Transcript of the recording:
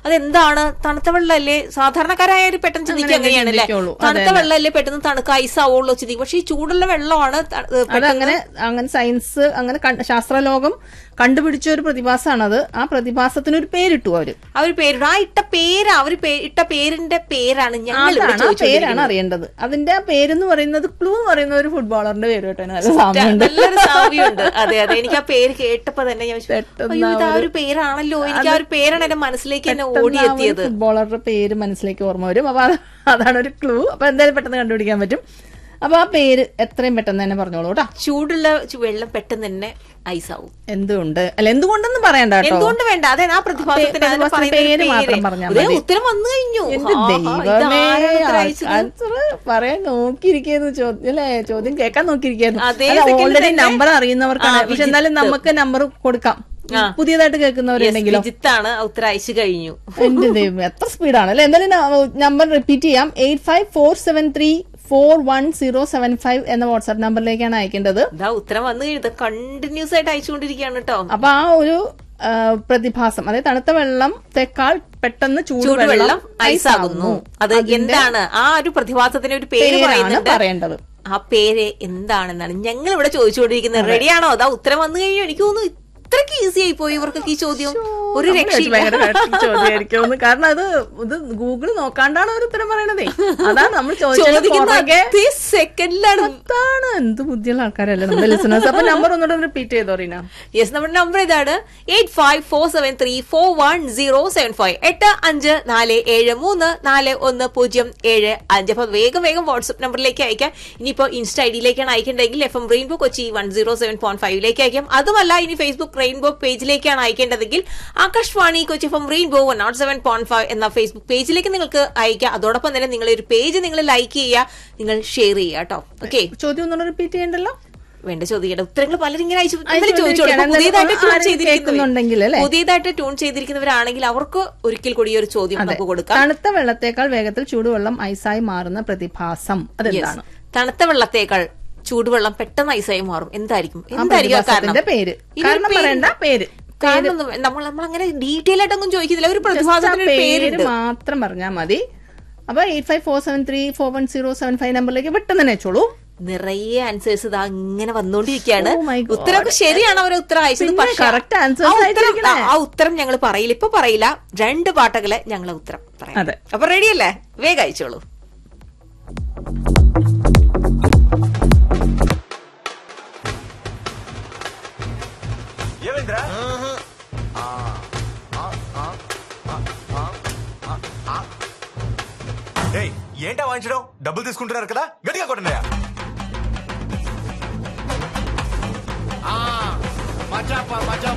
അതെന്താണ് തണുത്ത വെള്ളമല്ലേ സാധാരണക്കാരായ പെട്ടെന്ന് ചിന്തിക്കുക അങ്ങനെ അങ്ങനെയാണല്ലേ ചിന്തിക്കുള്ളൂ. അതെ, തണുത്ത വെള്ളമല്ലേ പെട്ടെന്ന് തണുക്ക ഐസ് ആവുള്ളൂ ചിന്തിക്കും പക്ഷെ ഈ ചൂടുള്ള വെള്ളമാണ് ത- ഏ, അത് അങ്ങനെ അങ്ങനെ സയൻസ് അങ്ങനെ കണ്ട്- ശാസ്ത്രലോകം കണ്ടുപിടിച്ച ഒരു പ്രതിഭാസമാണത് ആ പ്രതിഭാസത്തിന് ഒരു പേരിട്ടു അവര് അവര് പേര് ആ ഇട്ട പേര് അവര് പേ- ഇട്ട പേരിന്റെ പേരാണ് ഞങ്ങൾ ഇവിടെ അതാണ് ആ പേരാണ് ചോദിച്ചുകൊണ്ടിരിക്കുന്നത്. അറിയേണ്ടത് അതിന്റെ ആ പേരെന്ന് പറയുന്നത് ക്ലൂ എന്ന് പറയുന്ന ഒരു ഫുട്ബോളറിന്റെ പേര് കേട്ടോ നല്ല സാമ്യമുണ്ട് നല്ലൊരു സാമ്യമുണ്ട് അതെ അതെ എനിക്ക് ആ പേര് കേട്ടപ്പോ തന്നെ ഞാൻ വിചാരിച്ചു, പെട്ടെന്ന് അയ്യോ ഇത് ആ ആ ഒരു പേരാണല്ലോ എനിക്ക് ആ ഒരു പേരാണ് എന്റെ മനസ്സിലേക്ക് തന്നെ പെട്ടെന്ന് ആ ഒരു ഓടിയെത്തിയത് ഫുട്ബോളറുടെ പേര് മനസ്സിലേക്ക് ഓർമ്മ വരും അപ്പൊ അത് അതാണ് ഒരു ക്ലൂ അപ്പൊ എന്തായാലും പെട്ടെന്ന് കണ്ടുപിടിക്കാൻ പറ്റും അപ്പൊ ആ പേര് എത്രയും പെട്ടെന്ന് തന്നെ പറഞ്ഞോളൂ കേട്ടോ ചൂടുള്ള ചു- വെള്ളം പെട്ടെന്ന് തന്നെ ഐസ് ആവും എന്തുകൊണ്ട് അല്ല എന്തുകൊണ്ടെന്ന് പറയണ്ട കേട്ടോ എന്തുകൊണ്ട് വേണ്ട അതെ ആ പ്രതിഭാസത്തിന് അതിന് പ്രതിഭാസത്തിന്റെ പറയുന്ന ഒരു പേര് മാത്രം പേര്. പറഞ്ഞാൽ ദേ, മതി. ഉത്തരം വന്നു കഴിഞ്ഞു എന്റെ ആഹാ, ദൈവമേ ഇതാരാണ് ഉത്തരം അയച്ചത്? ആൻസർ പറയാൻ നോക്കിയിരിക്കുന്നു ചോദ്യം അല്ലേ ചോദ്യം കേൾക്കാൻ നോക്കിയിരിക്കുന്നു അതേ second ഓൾറെഡി തന്നെ. നമ്പർ അറിയുന്നവർക്കാണ് ആ, പക്ഷെ എന്നാലും നമുക്ക് നമ്പർ കൊടുക്കാം ആ. പുതിയതായിട്ട് Yes, കേൾക്കുന്നവരുണ്ടെങ്കിലോ വിജിത്താണ് ആ ഉത്തരം അയച്ചു കഴിഞ്ഞു എന്റെ ദൈവം എത്ര സ്പീഡാണ് അല്ലെ എന്തായാലും നമ്പർ റിപ്പീറ്റ് ചെയ്യാം eight five four seven three four one zero seven five എന്ന വാട്സാപ്പ് നമ്പറിലേക്കാണ് അയക്കേണ്ടത് ഇതാ ഉത്തരം വന്നു കഴിഞ്ഞത് കണ്ടിന്യൂസ് ആയിട്ട് അയച്ചുകൊണ്ടിരിക്കുകയാണ് കേട്ടോ അപ്പൊ ആ ഒരു ആ, പ്രതിഭാസം അതായത് തണുത്ത വെള്ളത്തെക്കാൾ പെട്ടെന്ന് ചൂടുവെള്ളം ചൂടുവെള്ളം ഐസ് ആകുന്നു അത് എന്താണ് ആ ഒരു പ്രതിഭാസത്തിന് ഒരു പേര് പേരാണ് പറയുന്നുണ്ട് പറയേണ്ടത് ആ പേര് എന്താണെന്നാണ് ഞങ്ങൾ ഇവിടെ ചോദിച്ചുകൊണ്ടിരിക്കുന്നത് റെഡിയാണോ അതാ ഉത്തരം വന്നു കഴിഞ്ഞു എനിക്ക് തോന്നുന്നു ഇത്രക്ക് ഈസി ആയി പോയി ഇവർക്കൊക്കെ ഈ ചോദ്യം ഒരു നമ്മള് രക്ഷയില്ല ഭയങ്കര കഷ്ട ചോദ്യമായിരിക്കുമെന്ന് കാരണം അത് ഇത് ഗൂഗിൾ നോക്കാണ്ടാണ് ഒരു ഉത്തരം പറയണതേ അതാണ് നമ്മൾ ചോദിക്കുന്ന ചോദിക്കുന്ന അതേ സെക്കൻഡിലാണ് അതാണ് എന്ത് ബുദ്ധിയുള്ള ആൾക്കാരല്ലേ നമ്മുടെ ലിസണേഴ്സ് അപ്പൊ നമ്പർ ഒന്നുകൂടെ റിപ്പീറ്റ് ചെയ്തോ റീന യെസ് നമ്മുടെ നമ്പർ ഇതാണ് eight five four seven three four one zero seven five എട്ട് അഞ്ച് നാല് ഏഴ് മൂന്ന് നാല് ഒന്ന് പൂജ്യം ഏഴ് അഞ്ച് അപ്പൊ വേഗം വേഗം വാട്സ്ആപ്പ് നമ്പറിലേക്ക് അയക്കാം ഇനിയിപ്പോ ഇൻസ്റ്റ ഐ ഡിയിലേക്കാണ് അയക്കേണ്ടതെങ്കിൽ F M Rainbow Kochi one zero seven point ഫൈവിലേക്ക് അയക്കാം അതുമല്ല ഇനി ഫേസ്ബുക്ക് റെയിൻബോ പേജിലേക്കാണ് അയക്കേണ്ടതെങ്കിൽ Akashvani Kochi F M Rainbow one nought seven point five എന്ന ഫേസ്ബുക്ക് പേജിലേക്ക് നിങ്ങൾക്ക് അയക്കാം അതോടൊപ്പം തന്നെ നിങ്ങൾ ഒരു പേജ് നിങ്ങൾ ലൈക്ക് ചെയ്യുക നിങ്ങൾ ഷെയർ ചെയ്യുക കേട്ടോ ഓക്കെ ചോദ്യം ഒന്നുകൂടെ റിപ്പീറ്റ് ചെയ്യണ്ടല്ലോ വേണ്ട ചോദിക്കട്ടെ ഉത്തരങ്ങൾ പലരും ഇങ്ങനെ അയച്ചു ഇന്നലെ അയച്ചുകൊണ്ടിരിക്കുകയാണ്. ചോദിച്ചോളൂ പുതിയതായിട്ട് ട്യൂൺ ആരെങ്കിലും കേൾക്കുന്നുണ്ടെങ്കിൽ ചെയ്തിരിക്കുന്നവർ അല്ലേ? പുതിയതായിട്ട് ട്യൂൺ ചെയ്തിരിക്കുന്നവരാണെങ്കിൽ അവർക്ക് ഒരിക്കൽ കൂടി ഈ ഒരു ചോദ്യം നമുക്ക് കൊടുക്കാം തണുത്ത വെള്ളത്തേക്കാൾ വേഗത്തിൽ ചൂടുവെള്ളം ഐസായി മാറുന്ന പ്രതിഭാസം അതെന്താണ് തണുത്ത വെള്ളത്തേക്കാൾ ചൂടുവെള്ളം പെട്ടെന്ന് ഐസായി മാറും എന്തായിരിക്കും എന്തായിരിക്കും ആ കാരണം പ്രതിഭാസത്തിന്റെ പേര് ഇതിനൊരു കാരണം പേര് പറയണ്ട പേര് കാരണം ഒന്നും വേ- നമ്മൾ നമ്മൾ അങ്ങനെ ഡീറ്റെയിൽ ആയിട്ടൊന്നും ചോദിക്കുന്നില്ല ഒരു Just ആ പ്രതിഭാസത്തിന് ഒരു പേര് പേരുണ്ട് മാത്രം പറഞ്ഞാൽ മതി അപ്പൊ eight five four seven three four one zero seven five നമ്പറിലേക്ക് പെട്ടെന്ന് തന്നെ അയച്ചോളൂ നിറയെ ആൻസേഴ്സ് ഇതാ ഇങ്ങനെ വന്നുകൊണ്ടിരിക്കുകയാണ് Oh my God. ഉത്തരമൊക്കെ ശരിയാണ് അവർ ഉത്തരം അയച്ചത് പിന്നെ പക്ഷേ correct answers ആ ഉത്തരം- അയച്ചിരിക്കണേ. ആ ഉത്തരം ഞങ്ങൾ പറയില്ല ഇപ്പൊ പറയില്ല രണ്ട് പാട്ടകളെ ഞങ്ങൾ ഉത്തരം പറയാം അതെ. അപ്പൊ റെഡിയല്ലേ വേഗം അയച്ചോളൂ ఏమైందిరా ఏయ్ ఏంటా వాయించడం డబ్బులు తీసుకుంటున్నారు కదా గట్టిగా కొట్టండియా మజా మజా